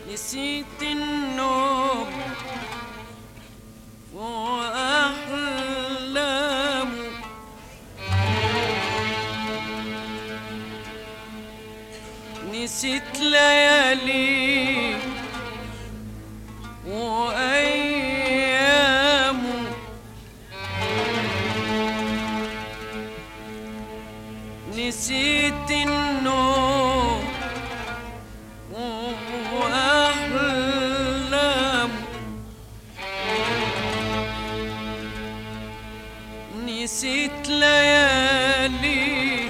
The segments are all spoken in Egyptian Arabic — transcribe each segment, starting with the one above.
نسيت النوم وأحلامه نسيت ليالي وأيامه نسيت النوم وأحلامه نسيت ليالي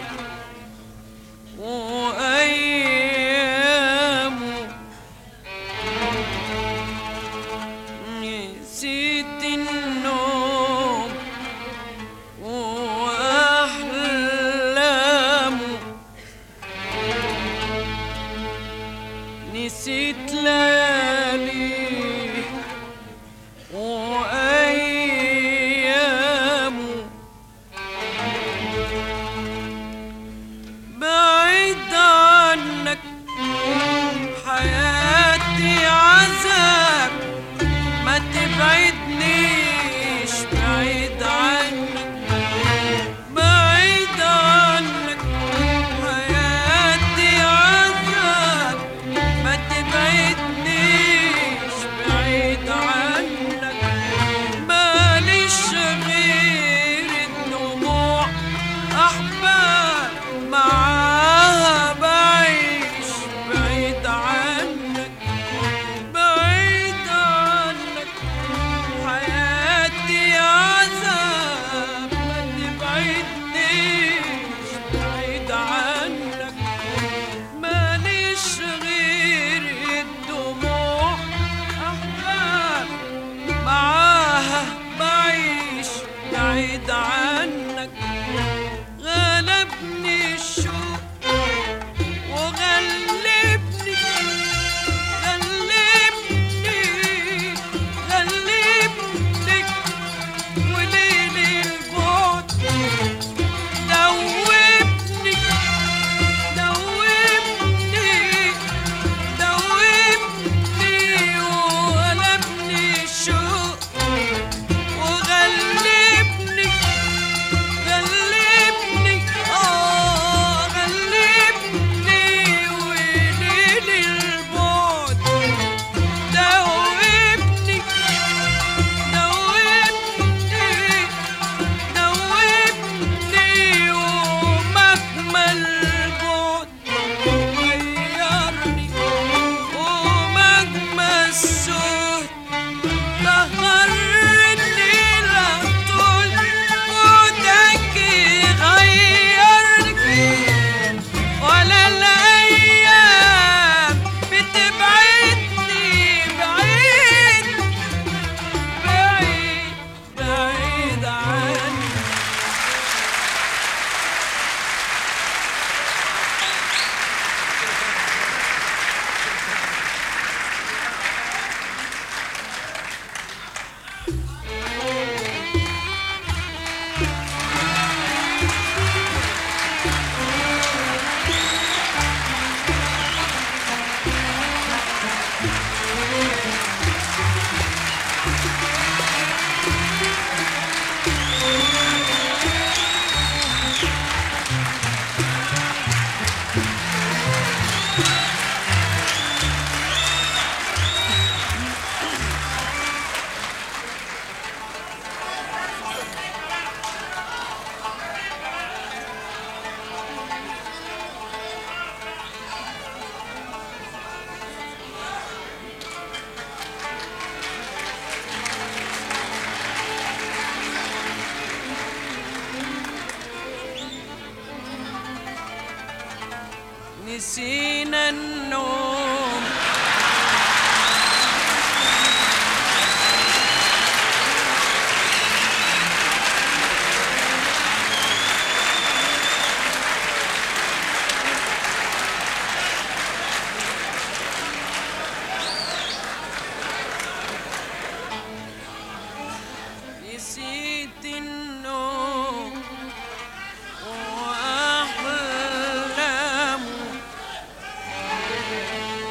وأيامه نسيت النوم وأحلامه نسيت ليالي وأيامه بعيد عنك حياتي عذاب ما تبعدنيش بعيد عنك بعيد عنك حياتي عذاب ما تبعدنيش بعيد عنك ماليش غير الدموع أحباب معاها بعيش بعيد عنك بعيد عنك حياتي عذاب ما تبعدنيش بعيد عنك ماليش غير الدموع أحباب معاها بعيش بعيد عنك غلبني الشوق وغلبني غلبني غلبني وليل البعد دوبني دوبني دوبني وغلبني الشوق وغلبني غلبني اه غلبني وليل البعد دوبني دوبني دوبني ومهما البعد غيرني ومهما السهد سهرني لطول ودك غيرني ولا الأيام بتبعدني بعيد بعيد بعيد عني نسينا النوم نسيت النوم وأحلامه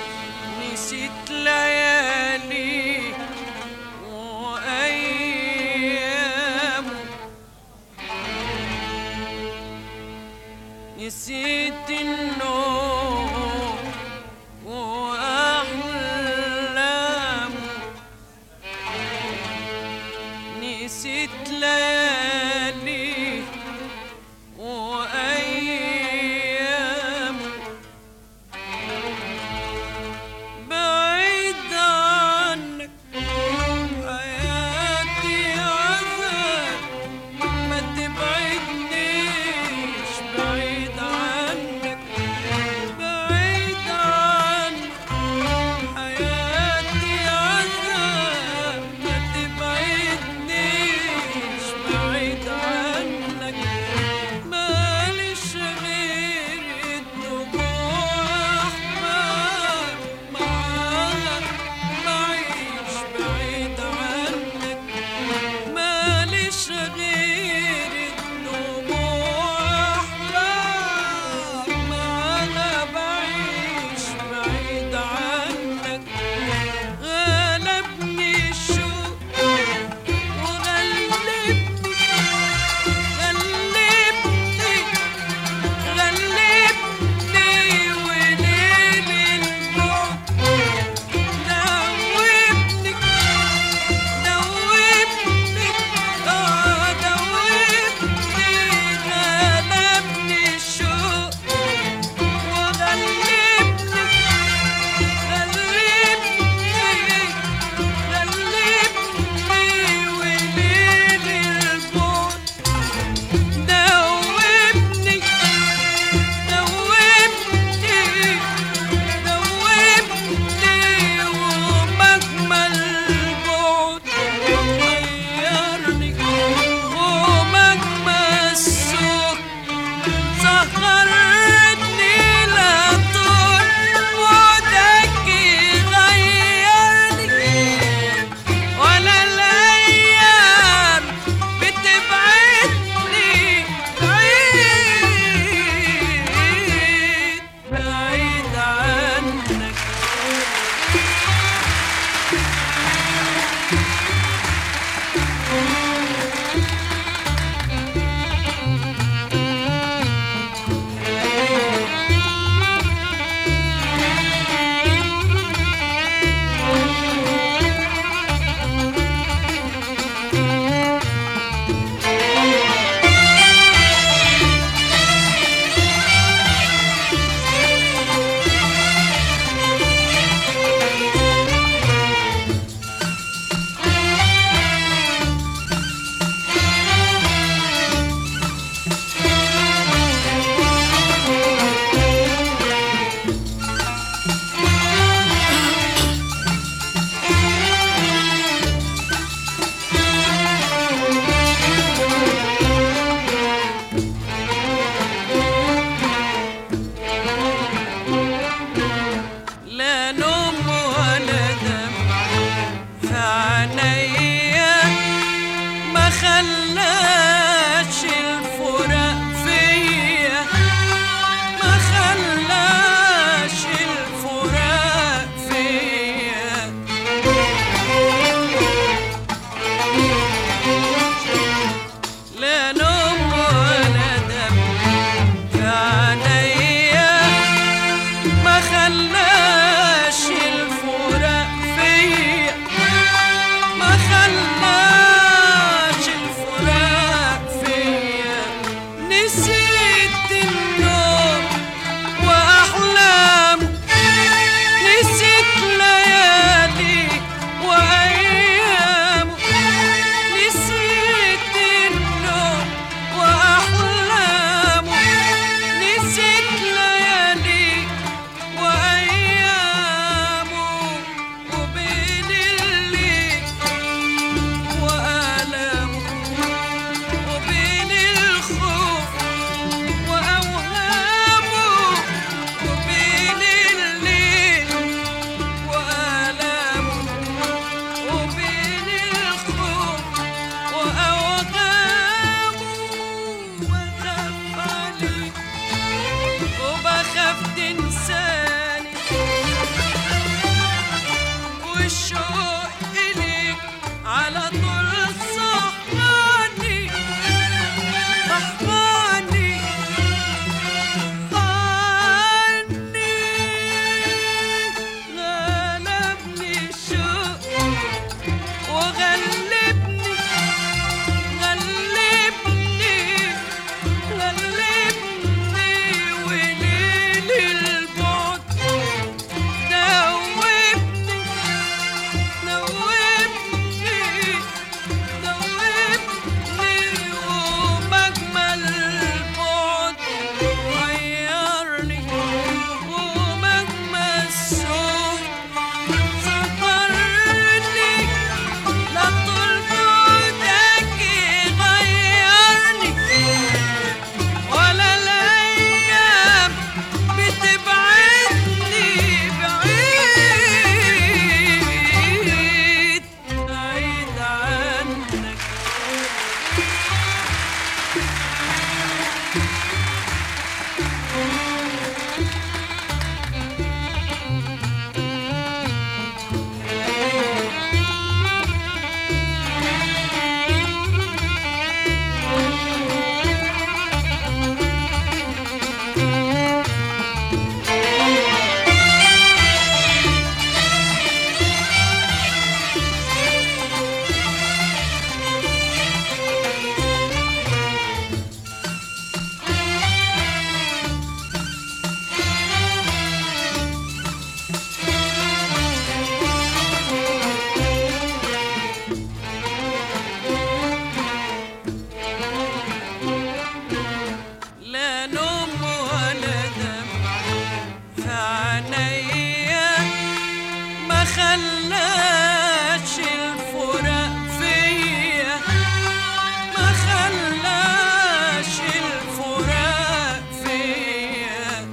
عينيا ما خلاش الفراق فيا ما خلاش الفراق فيا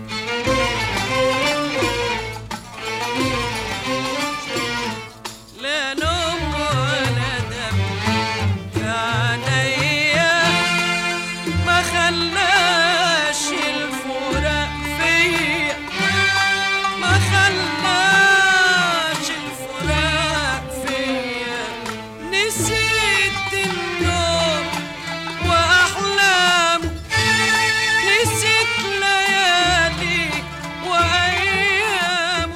لا نوم ولا دم في عينيا ما خلاش الفراق فيا ما خلاش الفراق فيا نسيت النوم وأحلامه نسيت ليالي وأيامه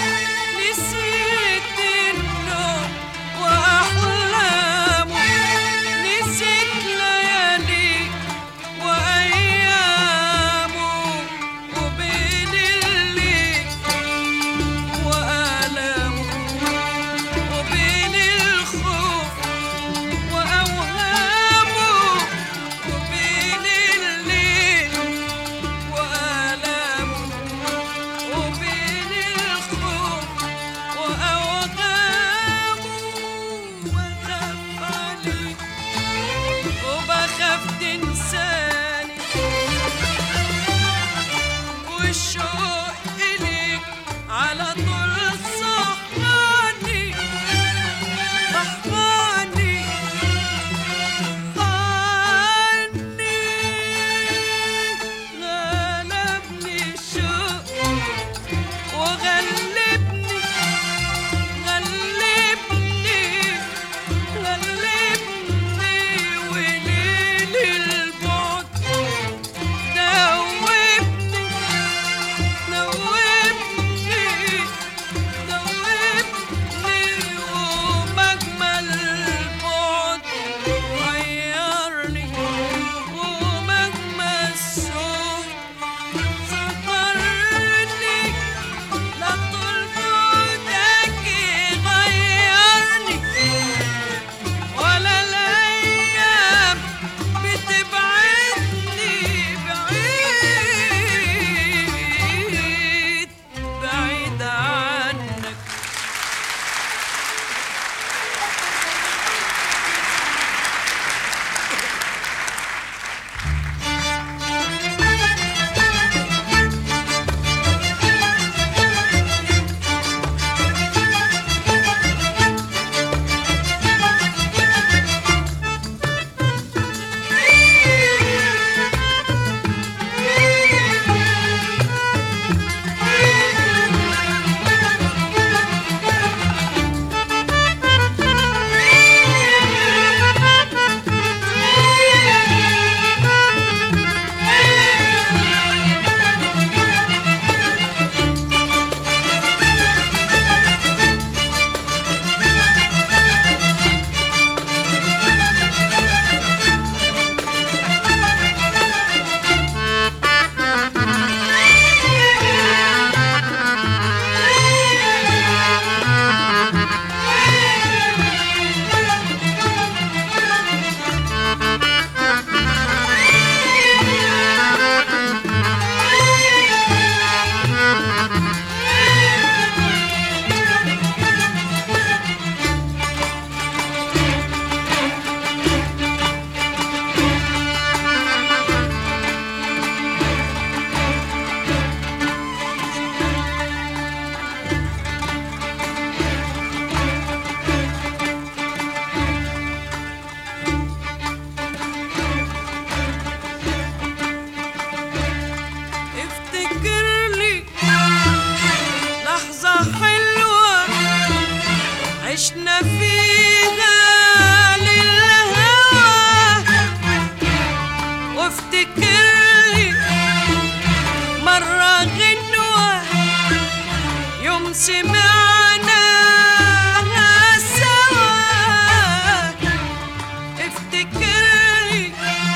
نسيت النوم وأحلامه نسيت ليالي وأيامه وبين الليل وآلامه وبين الخوف وأوهامه وبين الليل وآلامه وبين الخوف وأوهامه وأخاف عليك وبخاف تنساني والشوق إليك على طول صحاني صحاني عني غلبني الشوق وغلبني غلبني غلبني وليل البعد دوبني دوبني دوبني ومجمل البعد غيرني ومجمل الصوت سطرني لا طول بعدك غيرني ولا الأيام بتبعدني بعيد بعيد عنك افتكر لي لحظة حلوة عشنا فيها للهوى وافتكر لي مرة غنوة يوم سمعنا سوا افتكر لي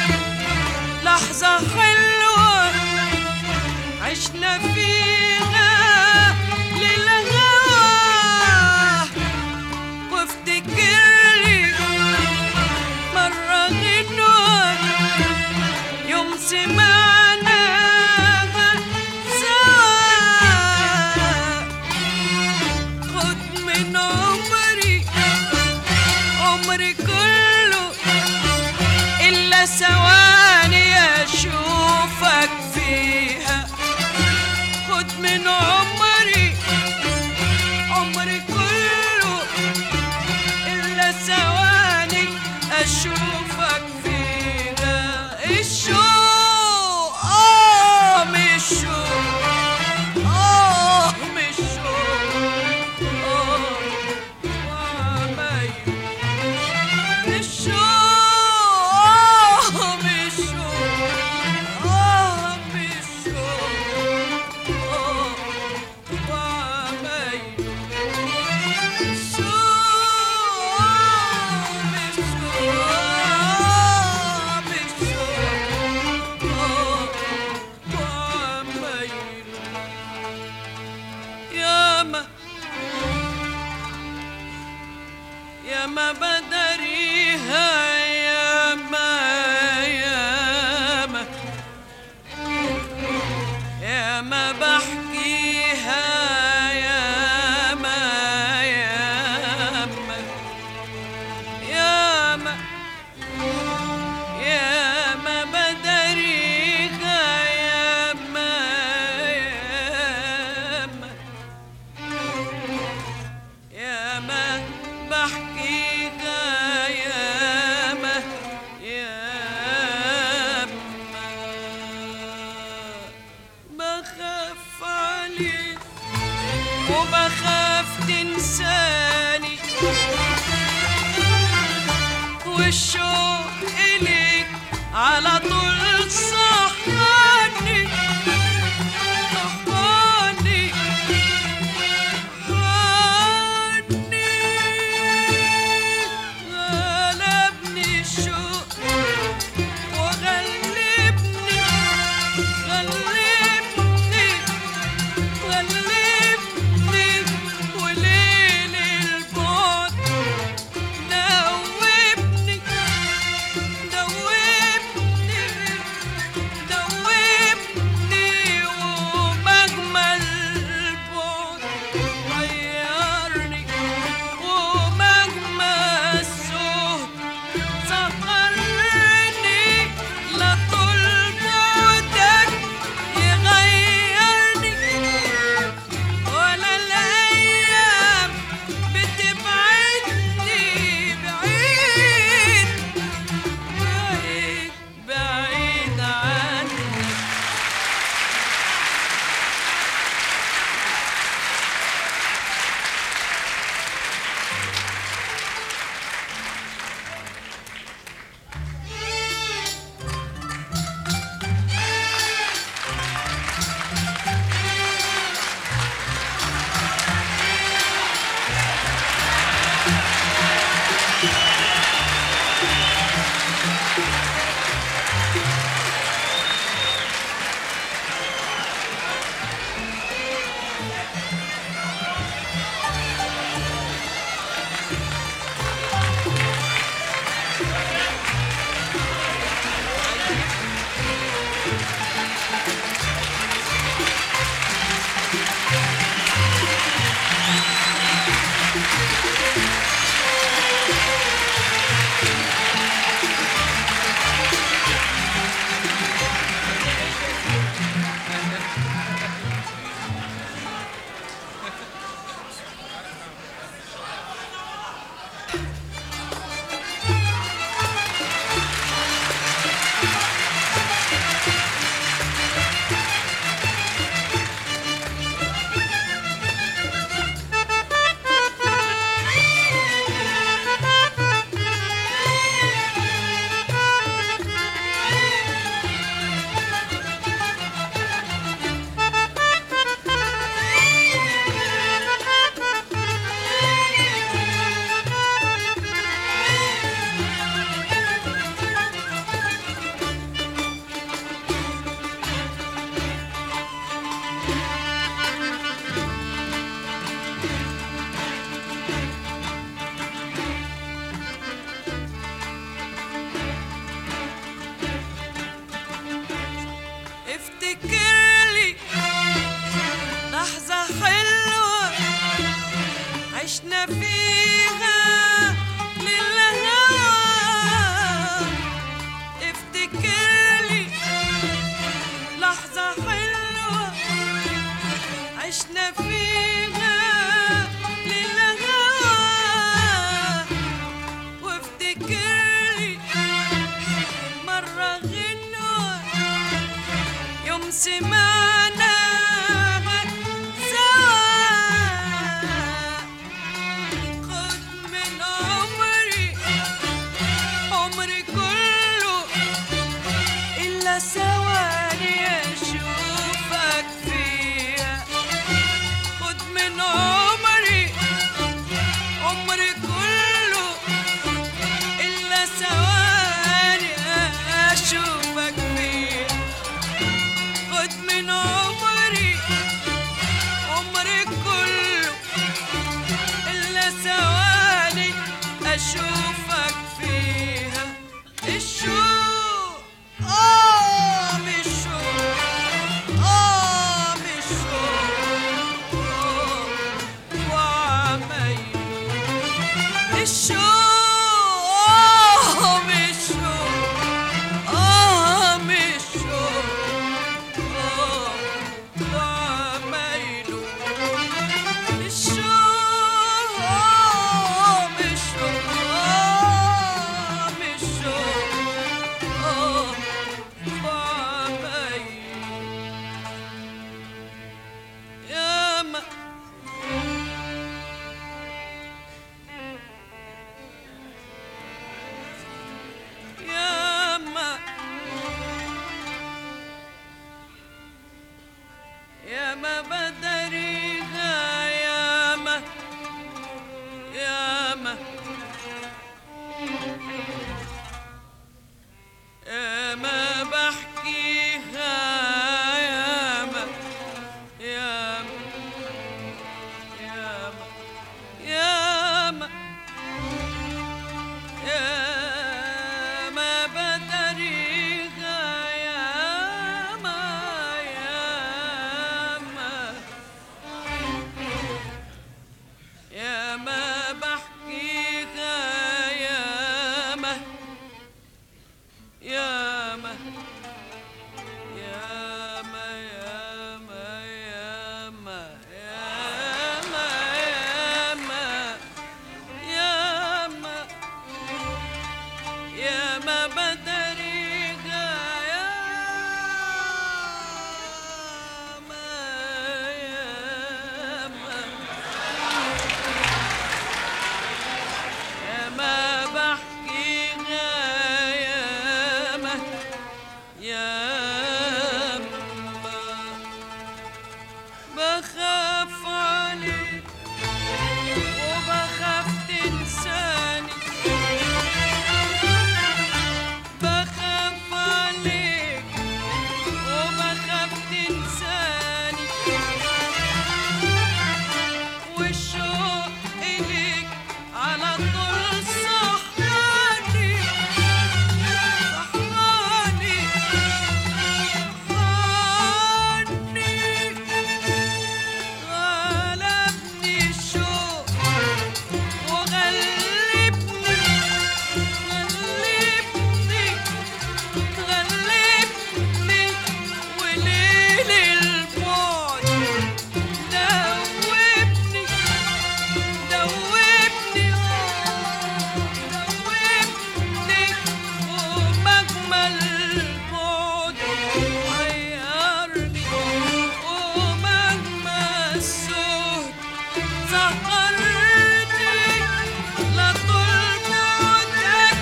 لحظة حلوة عشنا فيها للهوى وافتكر لي مرة غنوة يوم سمعنا سوا ياما ياما بدريها ياما ياما ياما بحكيها ياما ياما ياما ياما بدريها ياما ياما ياما بحكيها ياما ياما بخاف عليك وبخاف تنساني والشوق إليك على طول صحاني صحاني صحاني غلبني الشوق وغلبني غلبني غلبني وليل البعد دوبني دوبني دوبني ومجمل البعد غيرني ومجمل السهد سهرني لطول بعدك يغيرني ولا الأيام بتبعدني بعيد بعيد بعيد عني افتكر لي لحظة حلوة عشنا فيها للهوى افتكر لي لحظة حلوة عشنا فيها للهوى وافتكر لي مرة غنوة يوم سمعنا سوا خد من عمري عمري كله إلا ثواني أشوفك فيها خد من عمري عمري كله إلا ثواني أشوفك فيها خد من عمري اشوفك فيها الشوق اه بالشوق اه بالشوق آه وعمايله الشوق آه بالشوق آه بالشوق آه وعمايله الشوق آه بالشوق آه بالشوق آه وعمايله ياما ياما ياما بدريها ياما ياما ياما بحكيها ياما ياما ياما ياما يا ما بدريها يا ما يا ما يا ما بحكيها يا ما يا ما يا ما يا ما يا ما يا ما يا ما يا ما يا ما بدريها يا ما يا ما يا ما بحكيها يا ما يا ما بخاف عليك وبخاف تنساني بخاف عليك وبخاف تنساني والشوق إليك على طول صحاني صحاني صحاني غلبني الشوق وغلبني غلبني غلبني وليل البعد دوبني دوبني دوبني ومجمل البعد غيرني ومجمل السهد سهرني لا طول بعدك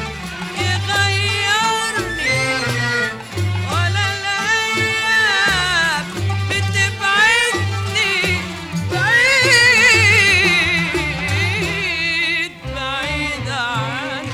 يغيرني ولا الأيام بتبعدني بعيد بعيد عني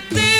تبكي